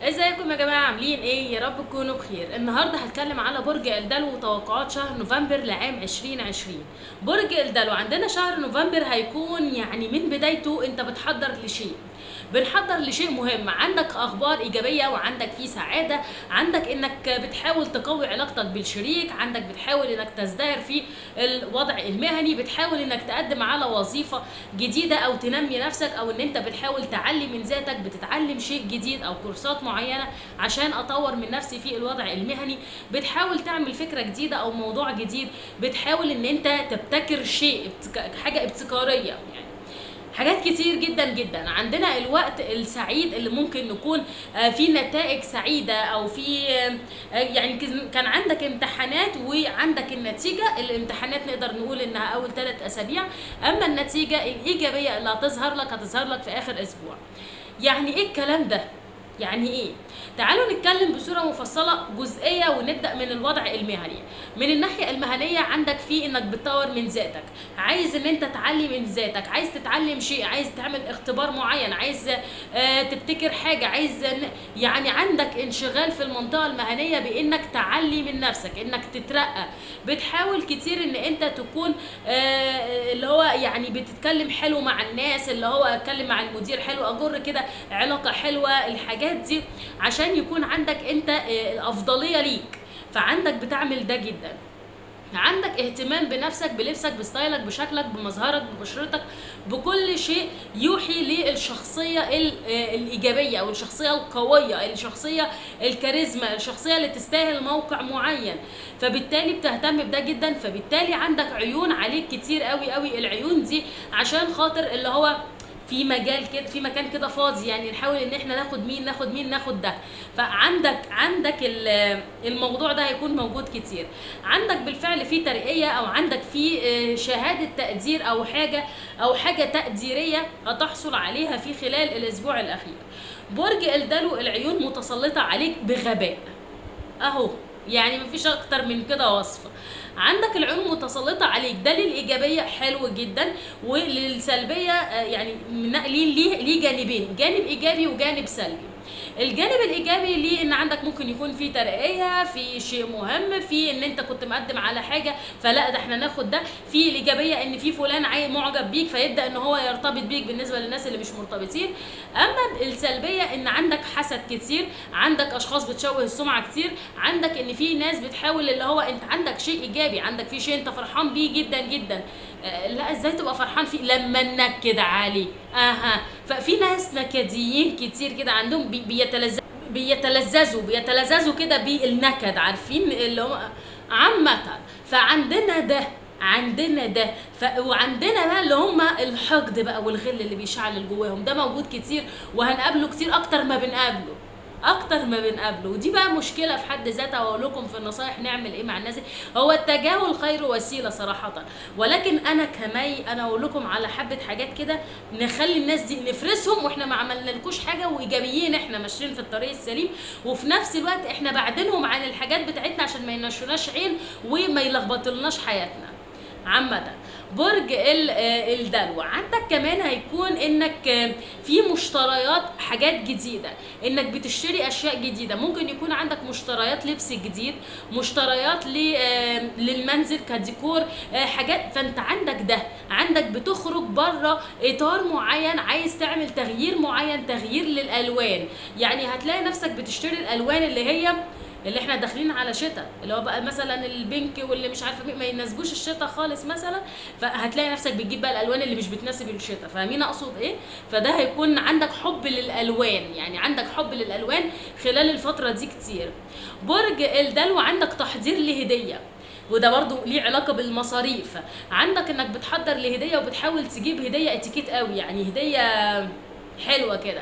ازيكم يا جماعه عاملين ايه يا رب تكونوا بخير النهارده هتكلم على برج الدلو وتوقعات شهر نوفمبر لعام 2020 برج الدلو عندنا شهر نوفمبر هيكون يعني من بدايته انت بتحضر لشيء بنحضر لشيء مهم عندك اخبار ايجابيه وعندك فيه سعاده عندك انك بتحاول تقوي علاقتك بالشريك عندك بتحاول انك تزدهر في الوضع المهني بتحاول انك تقدم على وظيفه جديده او تنمي نفسك او ان انت بتحاول تعلي من ذاتك بتتعلم شيء جديد او كورسات معينه عشان اطور من نفسي في الوضع المهني بتحاول تعمل فكره جديده او موضوع جديد بتحاول ان انت تبتكر شيء ابتك- حاجه ابتكاريه يعني حاجات كتير جدا جدا عندنا الوقت السعيد اللي ممكن نكون آه، في نتائج سعيدة او في آه، يعني كز- كان عندك امتحانات وعندك النتيجة الامتحانات نقدر نقول انها اول ثلاث اسابيع اما النتيجة الايجابية اللي هتظهر لك هتظهر لك في اخر اسبوع يعني ايه الكلام ده يعني ايه تعالوا نتكلم بصوره مفصله جزئيه ونبدا من الوضع المهني من الناحيه المهنيه عندك في انك بتطور من ذاتك عايز ان انت تعلي من ذاتك عايز تتعلم شيء عايز تعمل اختبار معين عايز آه تبتكر حاجه عايز ن- يعني عندك انشغال في المنطقه المهنيه بانك تعلي من نفسك انك تترقى بتحاول كتير ان انت تكون آه اللي هو يعني بتتكلم حلو مع الناس اللي هو اتكلم مع المدير حلو اجر كده علاقه حلوه الحاجات دي عشان يكون عندك انت آه، الافضليه ليك فعندك بتعمل ده جدا عندك اهتمام بنفسك بلبسك بستايلك بشكلك بمظهرك ببشرتك بكل شيء يوحي للشخصية ال- آه، الإيجابية أو الشخصية القوية الشخصية الكاريزما الشخصية اللي تستاهل موقع معين فبالتالي بتهتم بده جدا فبالتالي عندك عيون عليك كتير قوي قوي العيون دي عشان خاطر اللي هو في مجال كده في مكان كده فاضي يعني نحاول ان احنا ناخد مين ناخد مين ناخد ده فعندك عندك ال- الموضوع ده هيكون موجود كتير عندك بالفعل في ترقية او عندك في آه، شهادة تقدير او حاجة او حاجة تقديرية هتحصل عليها في خلال الاسبوع الاخير برج الدلو العيون متسلطة عليك بغباء اهو يعني مفيش اكتر من كده وصفه عندك العيون متسلطه عليك ده للايجابيه حلو جدا وللسلبيه آه، يعني من- ليه ليه ليه جانبين جانب ايجابي وجانب سلبي الجانب الايجابي ليه ان عندك ممكن يكون في ترقيه في شيء مهم في ان انت كنت مقدم على حاجه فلا ده احنا ناخد ده في الايجابيه ان في فلان عاي معجب بيك فيبدا ان هو يرتبط بيك بالنسبه للناس اللي مش مرتبطين اما السلبيه ان عندك حسد كتير عندك اشخاص بتشوه السمعه كتير عندك ان في ناس بتحاول اللي هو انت عندك شيء ايجابي عندك في شيء انت فرحان بيه جدا جدا آه، لا ازاي تبقى فرحان فيه لما ننكد عليه اها ففي ناس نكديين كتير كده عندهم بي- بيتلذ بيتلذذوا بيتلذذوا كده بالنكد عارفين اللي هم عامة فعندنا ده عندنا ده ف... وعندنا بقى اللي هم الحقد بقى والغل اللي بيشعل جواهم ده موجود كتير وهنقابله كتير اكتر ما بنقابله اكتر ما بنقابله ودي بقى مشكله في حد ذاتها واقول لكم في النصايح نعمل ايه مع الناس دي. هو التجاهل خير وسيله صراحه ولكن انا كمي انا اقول لكم على حبه حاجات كده نخلي الناس دي نفرسهم واحنا ما عملنالكوش حاجه وايجابيين احنا ماشيين في الطريق السليم وفي نفس الوقت احنا بعدينهم عن الحاجات بتاعتنا عشان ما ينشوناش عين وما يلخبطلناش حياتنا عامة برج ال- آه، الدلو عندك كمان هيكون انك آه، في مشتريات حاجات جديدة انك بتشتري اشياء جديدة ممكن يكون عندك مشتريات لبس جديد مشتريات ل- آه، للمنزل كديكور آه، حاجات فانت عندك ده عندك بتخرج بره اطار معين عايز تعمل تغيير معين تغيير للالوان يعني هتلاقي نفسك بتشتري الالوان اللي هي اللي احنا داخلين على شتاء اللي هو بقى مثلا البينك واللي مش عارفه مين ما يناسبوش الشتاء خالص مثلا فهتلاقي نفسك بتجيب بقى الالوان اللي مش بتناسب الشتاء فاهمين اقصد ايه فده هيكون عندك حب للالوان يعني عندك حب للالوان خلال الفتره دي كتير برج الدلو عندك تحضير لهديه وده برضو ليه علاقه بالمصاريف عندك انك بتحضر لهديه وبتحاول تجيب هديه اتيكيت قوي يعني هديه حلوه كده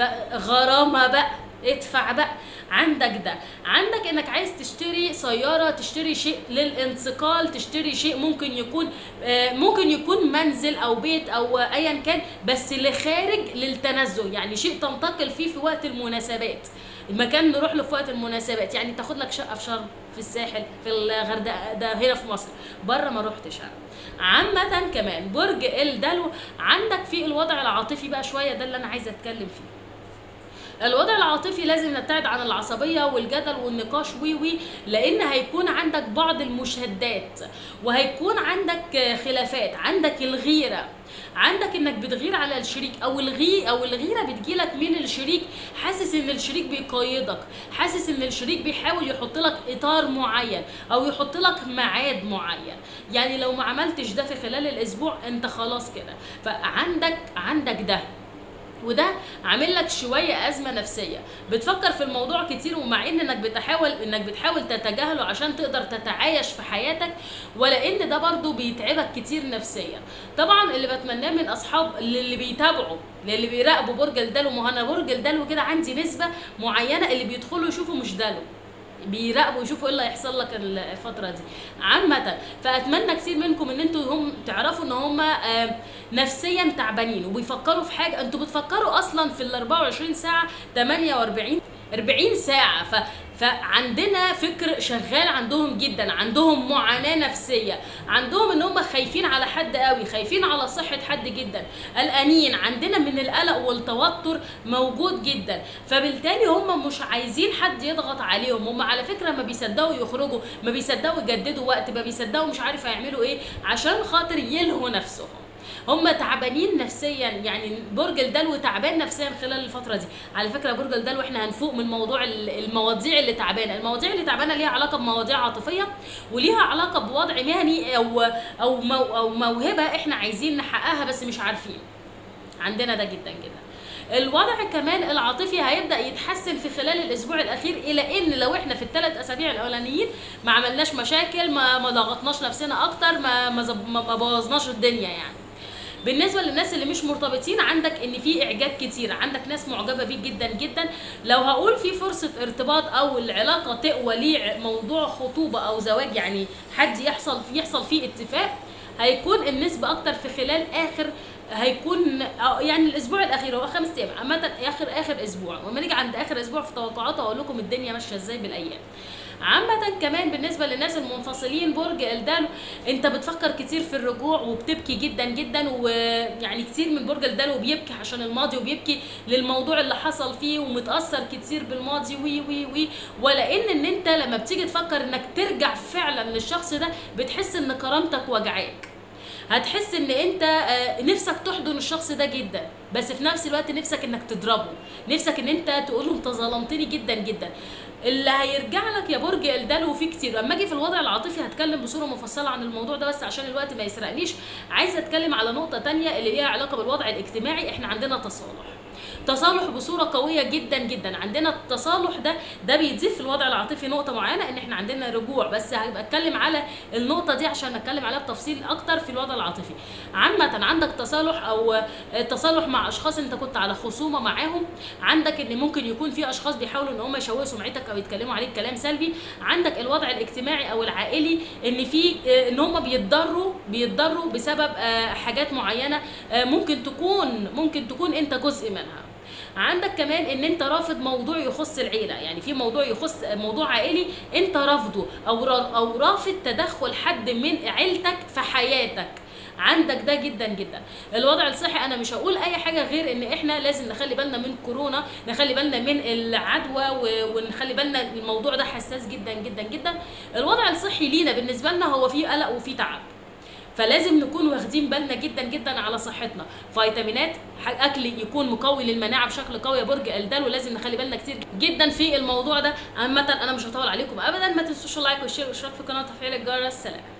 فغرامه بقى ادفع بقى عندك ده عندك انك عايز تشتري سياره تشتري شيء للانتقال تشتري شيء ممكن يكون آه، ممكن يكون منزل او بيت او ايا كان بس لخارج للتنزه يعني شيء تنتقل فيه في وقت المناسبات المكان نروح له في وقت المناسبات يعني تاخد لك شقه في شرم في الساحل في الغردقه ده هنا في مصر بره ما روحتش انا عامه كمان برج الدلو عندك في الوضع العاطفي بقى شويه ده اللي انا عايزه اتكلم فيه الوضع العاطفي لازم نبتعد عن العصبية والجدل والنقاش وي وي لأن هيكون عندك بعض المشادات وهيكون عندك خلافات عندك الغيرة عندك انك بتغير على الشريك او الغي او الغيره بتجيلك من الشريك حاسس ان الشريك بيقيدك حاسس ان الشريك بيحاول يحط لك اطار معين او يحط لك ميعاد معين يعني لو ما عملتش ده في خلال الاسبوع انت خلاص كده فعندك عندك ده وده عامل لك شويه ازمه نفسيه بتفكر في الموضوع كتير ومع ان انك بتحاول انك بتحاول تتجاهله عشان تقدر تتعايش في حياتك ولا ان ده برضو بيتعبك كتير نفسيا طبعا اللي بتمناه من اصحاب اللي بيتابعوا اللي بيراقبوا برج الدلو ما هو انا برج الدلو كده عندي نسبه معينه اللي بيدخلوا يشوفوا مش دلو بيراقبوا يشوفوا ايه اللي هيحصل لك الفتره دي عامه فاتمنى كتير منكم ان انتوا هم تعرفوا ان هم آه، نفسيا تعبانين وبيفكروا في حاجه انتوا بتفكروا اصلا في ال 24 ساعه 48 40 ساعه ف فعندنا فكر شغال عندهم جدا عندهم معاناه نفسيه عندهم ان هم خايفين على حد قوي خايفين على صحه حد جدا قلقانين عندنا من القلق والتوتر موجود جدا فبالتالي هم مش عايزين حد يضغط عليهم هم على فكره ما بيصدقوا يخرجوا ما بيصدقوا يجددوا وقت ما بيصدقوا مش عارف هيعملوا ايه عشان خاطر يلهوا نفسهم هم تعبانين نفسيا يعني برج الدلو تعبان نفسيا خلال الفتره دي على فكره برج الدلو احنا هنفوق من موضوع ال- المواضيع اللي تعبانه المواضيع اللي تعبانه ليها علاقه بمواضيع عاطفيه وليها علاقه بوضع مهني او او مو او موهبه احنا عايزين نحققها بس مش عارفين عندنا ده جدا جدا الوضع كمان العاطفي هيبدا يتحسن في خلال الاسبوع الاخير الى ان لو احنا في الثلاث اسابيع الاولانيين ما عملناش مشاكل ما ما ضغطناش نفسنا اكتر ما ما, زب- ما ما بوظناش الدنيا يعني بالنسبه للناس اللي مش مرتبطين عندك ان في اعجاب كتير عندك ناس معجبه بيك جدا جدا لو هقول في فرصه ارتباط او العلاقه تقوى ليه موضوع خطوبه او زواج يعني حد يحصل فيه يحصل فيه اتفاق هيكون النسبه اكتر في خلال اخر هيكون أو يعني الاسبوع الاخير هو خمس ايام عامه اخر اخر اسبوع وما نيجي عند اخر اسبوع في توقعات اقول لكم الدنيا ماشيه ازاي بالايام عامة كمان بالنسبة للناس المنفصلين برج الدلو انت بتفكر كتير في الرجوع وبتبكي جدا جدا ويعني كتير من برج الدلو بيبكي عشان الماضي وبيبكي للموضوع اللي حصل فيه ومتأثر كتير بالماضي وي وي وي ولان ان انت لما بتيجي تفكر انك ترجع فعلا للشخص ده بتحس ان كرامتك وجعاك هتحس ان انت آه، نفسك تحضن الشخص ده جدا بس في نفس الوقت نفسك انك تضربه نفسك ان انت تقول له انت ظلمتني جدا جدا اللي هيرجع لك يا برج الدلو فيه كتير اما اجي في الوضع العاطفي هتكلم بصوره مفصله عن الموضوع ده بس عشان الوقت ما يسرقنيش عايزه اتكلم على نقطه تانية اللي ليها علاقه بالوضع الاجتماعي احنا عندنا تصالح تصالح بصوره قويه جدا جدا عندنا التصالح ده ده بيضيف في الوضع العاطفي نقطه معينه ان احنا عندنا رجوع بس هبقى اتكلم على النقطه دي عشان اتكلم عليها بتفصيل اكتر في الوضع العاطفي عامه عندك تصالح او تصالح مع اشخاص انت كنت على خصومه معاهم عندك ان ممكن يكون في اشخاص بيحاولوا ان هم يشوهوا سمعتك او يتكلموا عليك كلام سلبي عندك الوضع الاجتماعي او العائلي ان في آه، ان هم بيتضروا بيتضروا بسبب آه، حاجات معينه آه، ممكن تكون ممكن تكون انت جزء منها عندك كمان ان انت رافض موضوع يخص العيله يعني في موضوع يخص موضوع عائلي انت رافضه او را- او رافض تدخل حد من عيلتك في حياتك عندك ده جدا جدا الوضع الصحي انا مش هقول اي حاجه غير ان احنا لازم نخلي بالنا من كورونا نخلي بالنا من العدوى و- ونخلي بالنا الموضوع ده حساس جدا جدا جدا الوضع الصحي لينا بالنسبه لنا هو فيه قلق وفيه تعب فلازم نكون واخدين بالنا جدا جدا على صحتنا فيتامينات ح- اكل يكون مقوي للمناعه بشكل قوي يا برج الدلو لازم نخلي بالنا كتير جدا في الموضوع ده عامه انا مش هطول عليكم ابدا ما تنسوش اللايك والشير والاشتراك في القناه وتفعيل الجرس سلام